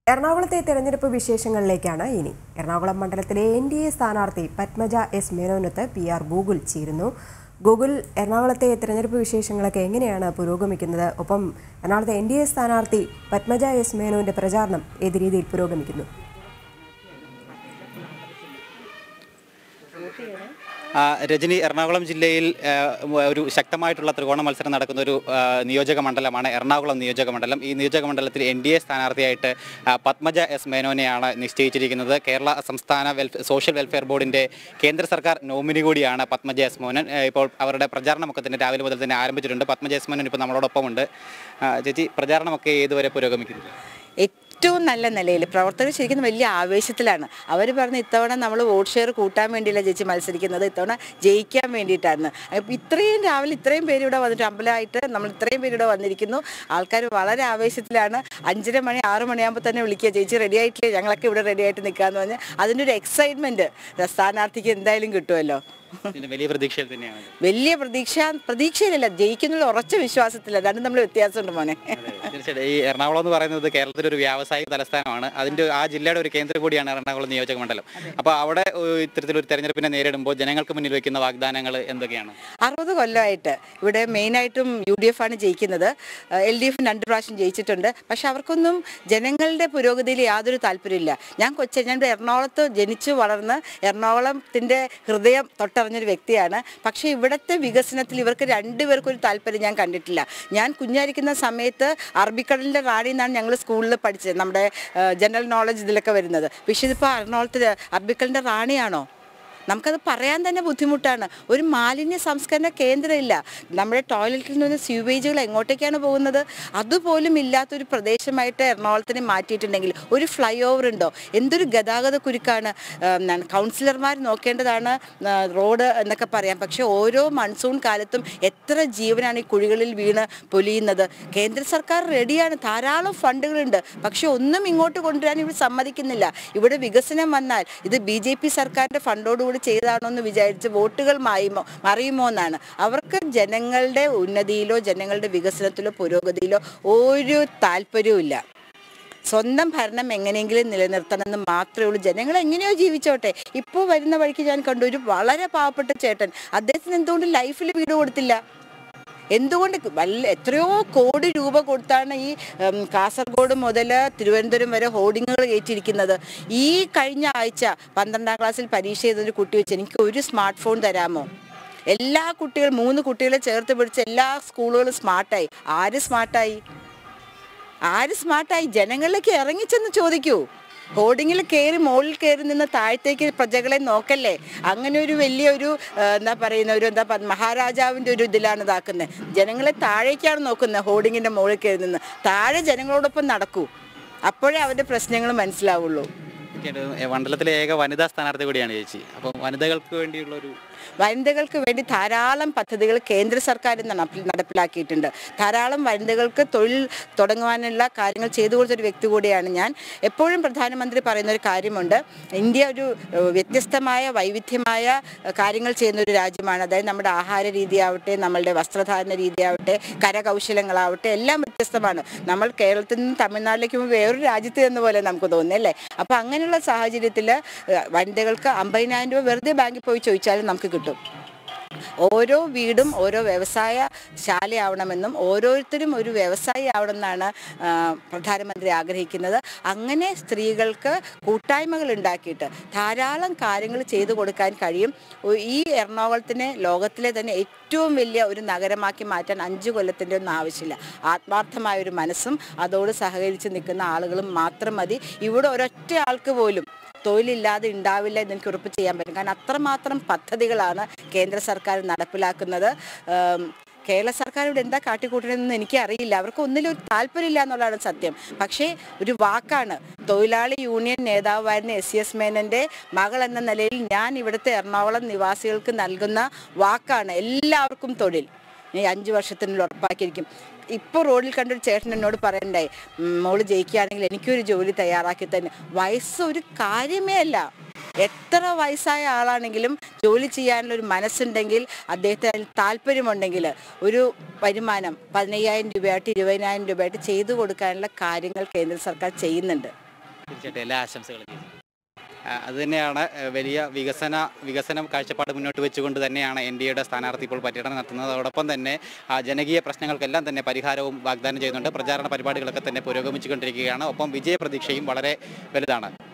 എറണാകുളത്തെ തെരഞ്ഞെടുപ്പ് വിശേഷങ്ങളിലേക്കാണ് ഇനി എറണാകുളം മണ്ഡലത്തിലെ എൻ ഡി എ സ്ഥാനാർത്ഥി പത്മജ എസ് മേനോനത്ത് പി ആർ ഗൂഗിൾ ചേരുന്നു ഗൂഗിൾ എറണാകുളത്തെ തെരഞ്ഞെടുപ്പ് വിശേഷങ്ങളൊക്കെ എങ്ങനെയാണ് പുരോഗമിക്കുന്നത് ഒപ്പം എറണാകുളത്തെ എൻ ഡി എ സ്ഥാനാർത്ഥി പത്മജ എസ് മേനോന്റെ പ്രചാരണം ഏത് രീതിയിൽ പുരോഗമിക്കുന്നു ആ, രജനി എറണാകുളം ജില്ലയിൽ ആ, ഒരു ശക്തമായിട്ടുള്ള ത്രികോണ മത്സരം നടക്കുന്ന ഒരു ആ, നിയോജക മണ്ഡലമാണ് എറണാകുളം നിയോജക മണ്ഡലം ഈ നിയോജക മണ്ഡലത്തിൽ എൻ ഡി എ സ്ഥാനാർത്ഥിയായിട്ട് ആ, പത്മജ എസ് മേനോനെയാണ് നിശ്ചയിച്ചിരിക്കുന്നത് കേരള സംസ്ഥാന വെൽഫെയർ സോഷ്യൽ വെൽഫെയർ ബോർഡിന്റെ കേന്ദ്ര സർക്കാർ നോമിനി കൂടിയാണ് പത്മജ എസ് മോനൻ ആ, ഇപ്പോൾ അവരുടെ പ്രചാരണമൊക്കെ തന്നെ രാവിലെ മുതൽ തന്നെ ആരംഭിച്ചിട്ടുണ്ട് പത്മജ എസ് മോനൻ ഇപ്പോൾ നമ്മളോടൊപ്പമുണ്ട് ആ, ചേച്ചി പ്രചാരണമൊക്കെ ഏതുവരെ പുരോഗമിക്കുന്നു ഏറ്റവും നല്ല നിലയിൽ പ്രവർത്തകർ ശരിക്കും വലിയ ആവേശത്തിലാണ് അവർ പറഞ്ഞ ഇത്തവണ നമ്മൾ വോട്ട് ഷെയർ കൂട്ടാൻ വേണ്ടിയില്ല ചേച്ചി മത്സരിക്കുന്നത് ഇത്തവണ ജയിക്കാൻ വേണ്ടിയിട്ടാണ് അപ്പോൾ ഇത്രയും രാവിലെ ഇത്രയും പേര് ഇവിടെ വന്നിട്ട് അമ്പലമായിട്ട് നമ്മൾ ഇത്രയും പേര് ഇവിടെ വന്നിരിക്കുന്നു ആൾക്കാർ വളരെ ആവേശത്തിലാണ് അഞ്ചര മണി ആറ് മണിയാകുമ്പോൾ തന്നെ വിളിക്കുക ചേച്ചി റെഡി ആയിട്ടില്ലേ ഞങ്ങളൊക്കെ ഇവിടെ റെഡി ആയിട്ട് നിൽക്കാന്ന് പറഞ്ഞ് അതിൻ്റെ ഒരു എക്സൈറ്റ്മെൻറ്റ് സ്ഥാനാർത്ഥിക്ക് എന്തായാലും കിട്ടുമല്ലോ ഇതിന്റെ വലിയ പ്രതീക്ഷയിൽ തന്നെയാണ് വലിയ പ്രതീക്ഷ പ്രതീക്ഷയിലല്ല ജയിക്കുന്നുള്ള ഉറച്ച വിശ്വാസത്തില്ല രണ്ടും നമ്മൾ വ്യത്യാസമുണ്ട് മോനെ തീർച്ചയായിട്ടും ഈ എറണാകുളം എന്ന് പറയുന്നത് കേരളത്തിലെ ഒരു വ്യാവസായിക തലസ്ഥാനമാണ് അതിന്റെ ആ ജില്ലയുടെ ഒരു കേന്ദ്രം കൂടിയാണ് എറണാകുളം നിയോജക മണ്ഡലം അപ്പോൾ അവിടെ ഏഹ്, ഇത്തരത്തിലൊരു തെരഞ്ഞെടുപ്പിനെ നേരിടുമ്പോൾ ജനങ്ങൾക്ക് മുന്നിൽ വെക്കുന്ന വാഗ്ദാനങ്ങൾ എന്തൊക്കെയാണ് അറുപത് കൊല്ലമായിട്ട് ഇവിടെ മെയിനായിട്ടും യു ഡി എഫ് ആണ് ജയിക്കുന്നത് എൽ ഡി എഫ് രണ്ട് പ്രാവശ്യം ജയിച്ചിട്ടുണ്ട് പക്ഷെ അവർക്കൊന്നും ജനങ്ങളുടെ പുരോഗതിയിൽ യാതൊരു താല്പര്യമില്ല ഞാൻ കൊച്ച ഞാൻ ഇവിടെ എറണാകുളത്ത് ജനിച്ചു വളർന്ന് എറണാകുളത്തിൻ്റെ ഹൃദയം തൊട്ടറിഞ്ഞൊരു വ്യക്തിയാണ് പക്ഷേ ഇവിടുത്തെ വികസനത്തിൽ ഇവർക്ക് രണ്ടുപേർക്കും ഒരു താല്പര്യം ഞാൻ കണ്ടിട്ടില്ല ഞാൻ കുഞ്ഞായിരിക്കുന്ന സമയത്ത് അറബിക്കടലിൻ്റെ റാണി എന്നാണ് ഞങ്ങൾ സ്കൂളിൽ പഠിച്ചത് നമ്മുടെ ജനറൽ നോളജ് ഇതിലൊക്കെ വരുന്നത് പക്ഷേ ഇതിപ്പോൾ എറണാകുളത്ത് അറബിക്കടലിൻ്റെ റാണിയാണോ നമുക്കത് പറയാൻ തന്നെ ബുദ്ധിമുട്ടാണ് ഒരു മാലിന്യ സംസ്കരണ കേന്ദ്രമില്ല നമ്മുടെ ടോയ്ലറ്റിൽ നിന്ന് സ്യൂവേജുകൾ എങ്ങോട്ടേക്കാണ് പോകുന്നത് അതുപോലും ഇല്ലാത്തൊരു പ്രദേശമായിട്ട് എറണാകുളത്തിനെ മാറ്റിയിട്ടുണ്ടെങ്കിൽ ഒരു ഫ്ലൈ ഓവർ ഉണ്ടോ എന്തൊരു ഗതാഗത കുരുക്കാണ് ആം, കൗൺസിലർമാർ നോക്കേണ്ടതാണ് ആ, റോഡ് എന്നൊക്കെ പറയാം പക്ഷേ ഓരോ മൺസൂൺ കാലത്തും എത്ര ജീവനാണ് ഈ കുഴികളിൽ വീണ് പൊലിയുന്നത് കേന്ദ്ര സർക്കാർ റെഡിയാണ് ധാരാളം ഫണ്ടുകളുണ്ട് പക്ഷെ ഒന്നും ഇങ്ങോട്ട് കൊണ്ടുവരാൻ ഇവർ സമ്മതിക്കുന്നില്ല ഇവിടെ വികസനം വന്നാൽ ഇത് ബി ജെ പി സർക്കാരിൻ്റെ ഫണ്ടോടുകൂടി ചെയ്താണോ എന്ന് വിചാരിച്ച് വോട്ടുകൾ മായുമോ മറിയുമോ എന്നാണ് അവർക്ക് ജനങ്ങളുടെ ഉന്നതിയിലോ ജനങ്ങളുടെ വികസനത്തിലോ പുരോഗതിയിലോ ഒരു താല്പര്യവും ഇല്ല സ്വന്തം ഭരണം എങ്ങനെയെങ്കിലും നിലനിർത്തണമെന്ന് മാത്രമേ ഉള്ളൂ ജനങ്ങൾ എങ്ങനെയോ ജീവിച്ചോട്ടെ ഇപ്പോൾ വരുന്ന വഴിക്ക് ഞാൻ കണ്ടു ഒരു വളരെ പാവപ്പെട്ട ചേട്ടൻ അദ്ദേഹത്തിന് എന്തുകൊണ്ട് ലൈഫിൽ വീട് കൊടുത്തില്ല എന്തുകൊണ്ട് വല്ല എത്രയോ കോടി രൂപ കൊടുത്താണ് ഈ ഉം, കാസർഗോഡ് മുതൽ തിരുവനന്തപുരം വരെ ഹോർഡിങ്ങുകൾ കയറ്റിയിരിക്കുന്നത് ഈ കഴിഞ്ഞ ആഴ്ച പന്ത്രണ്ടാം ക്ലാസ്സിൽ പരീക്ഷ ചെയ്തൊരു കുട്ടി വെച്ച് എനിക്ക് ഒരു സ്മാർട്ട് ഫോൺ തരാമോ എല്ലാ കുട്ടികളും മൂന്ന് കുട്ടികളെ ചേർത്ത് പിടിച്ച് എല്ലാ സ്കൂളുകളും സ്മാർട്ടായി ആര് സ്മാർട്ടായി ആര് സ്മാർട്ടായി ജനങ്ങളിലേക്ക് ഇറങ്ങിച്ചെന്ന് ചോദിക്കൂ ഹോർഡിങ്ങിൽ കയറി മുകളിൽ കയറി നിന്ന് താഴത്തേക്ക് പ്രജകളെ നോക്കല്ലേ അങ്ങനെ ഒരു വലിയ ഒരു ആ, എന്താ പറയുന്ന ഒരു എന്താ പറയുക മഹാരാജാവിൻ്റെ ഒരു ഇതിലാണ് ഇതാക്കുന്നത് ജനങ്ങളെ താഴേക്കാണ് നോക്കുന്നത് ഹോർഡിങ്ങിൻ്റെ മുകളിൽ കയറി നിന്ന് താഴെ ജനങ്ങളോടൊപ്പം നടക്കൂ അപ്പോഴേ അവരുടെ പ്രശ്നങ്ങൾ മനസ്സിലാവുള്ളൂ ഏഹ്, മണ്ഡലത്തിലെ ഏക വനിതാ സ്ഥാനാർത്ഥി കൂടിയാണ് ചേച്ചി അപ്പോൾ വനിതകൾക്ക് വേണ്ടിയുള്ള ഒരു വനിതകൾക്ക് വേണ്ടി ധാരാളം പദ്ധതികൾ കേന്ദ്ര സർക്കാർ ഇന്ന് നടപ്പിൽ- നടപ്പിലാക്കിയിട്ടുണ്ട് ധാരാളം വനിതകൾക്ക് തൊഴിൽ തുടങ്ങുവാനുള്ള കാര്യങ്ങൾ ചെയ്തു കൊടുത്തൊരു വ്യക്തി കൂടിയാണ് ഞാൻ എപ്പോഴും പ്രധാനമന്ത്രി പറയുന്ന ഒരു കാര്യമുണ്ട് ഇന്ത്യ ഒരു ഏഹ്, വ്യത്യസ്തമായ വൈവിധ്യമായ ഏഹ്, കാര്യങ്ങൾ ചെയ്യുന്ന ഒരു രാജ്യമാണ് അതായത് നമ്മുടെ ആഹാര രീതിയാവട്ടെ നമ്മളുടെ വസ്ത്രധാരണ രീതിയാവട്ടെ കരകൗശലങ്ങളാവട്ടെ എല്ലാം വ്യത്യസ്തമാണ് നമ്മൾ കേരളത്തിൽ നിന്ന് തമിഴ്നാട്ടിലേക്ക് പോകുമ്പോൾ വേറൊരു രാജ്യത്ത് എന്ന പോലെ നമുക്ക് തോന്നുന്നല്ലേ അപ്പോൾ അങ്ങനെയുള്ള സാഹചര്യത്തിൽ വനിതകൾക്ക് അമ്പതിനായിരം രൂപ വെറുതെ ബാങ്കിൽ പോയി ചോദിച്ചാലും നമുക്ക് കിട്ടും ഓരോ വീടും ഓരോ വ്യവസായ ശാലയാവണമെന്നും ഓരോരുത്തരും ഒരു വ്യവസായി ആവണമെന്നാണ് ആ, പ്രധാനമന്ത്രി ആഗ്രഹിക്കുന്നത് അങ്ങനെ സ്ത്രീകൾക്ക് കൂട്ടായ്മകൾ ഉണ്ടാക്കിയിട്ട് ധാരാളം കാര്യങ്ങൾ ചെയ്തു കൊടുക്കാൻ കഴിയും ഒ- ഈ എറണാകുളത്തിനെ ലോകത്തിലെ തന്നെ ഏറ്റവും വലിയ ഒരു നഗരമാക്കി മാറ്റാൻ അഞ്ച് കൊല്ലത്തിൻ്റെ ഒന്നും ആവശ്യമില്ല ആത്മാർത്ഥമായ ഒരു മനസ്സും അതോട് സഹകരിച്ച് നിൽക്കുന്ന ആളുകളും മാത്രം മതി ഇവിടെ ഒരൊറ്റ ആൾക്ക് പോലും തൊഴിലില്ലാതെ ഉണ്ടാവില്ല എന്ന് എനിക്ക് ഉറപ്പ് ചെയ്യാൻ പറ്റും കാരണം അത്രമാത്രം പദ്ധതികളാണ് കേന്ദ്ര സർക്കാർ നടപ്പിലാക്കുന്നത് ആം, കേരള സർക്കാർ ഇവിടെ എന്താ കാട്ടിക്കൂട്ടണമെന്ന് എനിക്ക് അറിയില്ല അവർക്ക് ഒന്നിലും ഒരു താല്പര്യമില്ല എന്നുള്ളതാണ് സത്യം പക്ഷേ ഒരു വാക്കാണ് തൊഴിലാളി യൂണിയൻ നേതാവായിരുന്ന എസ് സി എസ് മേനൻ്റെ മകൾ എന്ന നിലയിൽ ഞാൻ ഇവിടുത്തെ എറണാകുളം നിവാസികൾക്ക് നൽകുന്ന വാക്കാണ് എല്ലാവർക്കും തൊഴിൽ ഈ അഞ്ച് വർഷത്തിനുള്ളിൽ ഉറപ്പാക്കിയിരിക്കും ഇപ്പോൾ റോഡിൽ കണ്ടൊരു ചേട്ടൻ എന്നോട് പറയണ്ടായി "ഉം, മോള് ജയിക്കുകയാണെങ്കിൽ എനിക്കൊരു ജോലി തയ്യാറാക്കി തന്നെ വയസ്സ് ഒരു കാര്യമേ അല്ല എത്ര വയസ്സായ ആളാണെങ്കിലും ജോലി ചെയ്യാനുള്ള ഒരു മനസ്സുണ്ടെങ്കിൽ അദ്ദേഹത്തിന് അതിൽ താല്പര്യമുണ്ടെങ്കിൽ ഒരു വരുമാനം പതിനയ്യായിരം രൂപയായിട്ട് ഇരുപതിനായിരം രൂപയായിട്ട് ചെയ്തു കൊടുക്കാനുള്ള കാര്യങ്ങൾ കേന്ദ്ര സർക്കാർ ചെയ്യുന്നുണ്ട് തീർച്ചയായിട്ടും എല്ലാ ആശംസകളും ചെയ്യുന്നു. ആ, അത് തന്നെയാണ് ആ, വലിയ വികസന വികസനം കാഴ്ചപ്പാട് മുന്നോട്ട് വെച്ചുകൊണ്ട് തന്നെയാണ് എൻ ഡി എയുടെ സ്ഥാനാർത്ഥി ഇപ്പോൾ പര്യടനം നടത്തുന്നത് അതോടൊപ്പം തന്നെ ആ, ജനകീയ പ്രശ്നങ്ങൾക്കെല്ലാം തന്നെ പരിഹാരവും വാഗ്ദാനം ചെയ്യുന്നുണ്ട് പ്രചാരണ പരിപാടികളൊക്കെ തന്നെ പുരോഗമിച്ചുകൊണ്ടിരിക്കുകയാണ് ഒപ്പം വിജയ പ്രതീക്ഷയും വളരെ വലുതാണ്